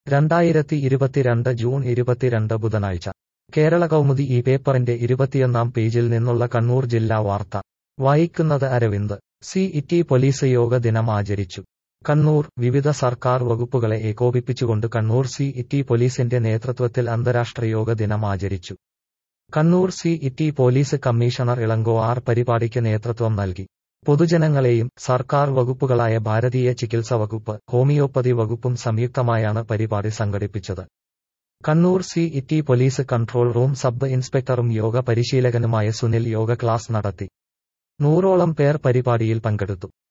രണ്ടായിരത്തി ഇരുപത്തിരണ്ട് ജൂൺ ഇരുപത്തിരണ്ട് ബുധനാഴ്ച കേരള കൗമുദി ഈ പേപ്പറിന്റെ ഇരുപത്തിയൊന്നാം പേജിൽ നിന്നുള്ള കണ്ണൂർ ജില്ലാ വാർത്ത വായിക്കുന്നത് Aravind city police yoga ദിനം ആചരിച്ചു കണ്ണൂർ വിവിധ സർക്കാർ വകുപ്പുകളെ ഏകോപിപ്പിച്ചുകൊണ്ട് കണ്ണൂർ സി ഇറ്റി പോലീസിന്റെ നേതൃത്വത്തിൽ അന്താരാഷ്ട്ര യോഗ ദിനം ആചരിച്ചു Kannur city police commissioner Ilango R പരിപാടിക്ക് നേതൃത്വം നൽകി പൊതുജനങ്ങളെയും സർക്കാർ വകുപ്പുകളായ ഭാരതീയ ചികിത്സ വകുപ്പ് ഹോമിയോപ്പതി വകുപ്പും സംയുക്തമായാണ് പരിപാടി സംഘടിപ്പിച്ചത് Kannur city police control room sub ഇൻസ്പെക്ടറും യോഗ പരിശീലകനുമായ സുനിൽ യോഗ ക്ലാസ് നടത്തി നൂറോളം പേർ പരിപാടിയിൽ പങ്കെടുത്തു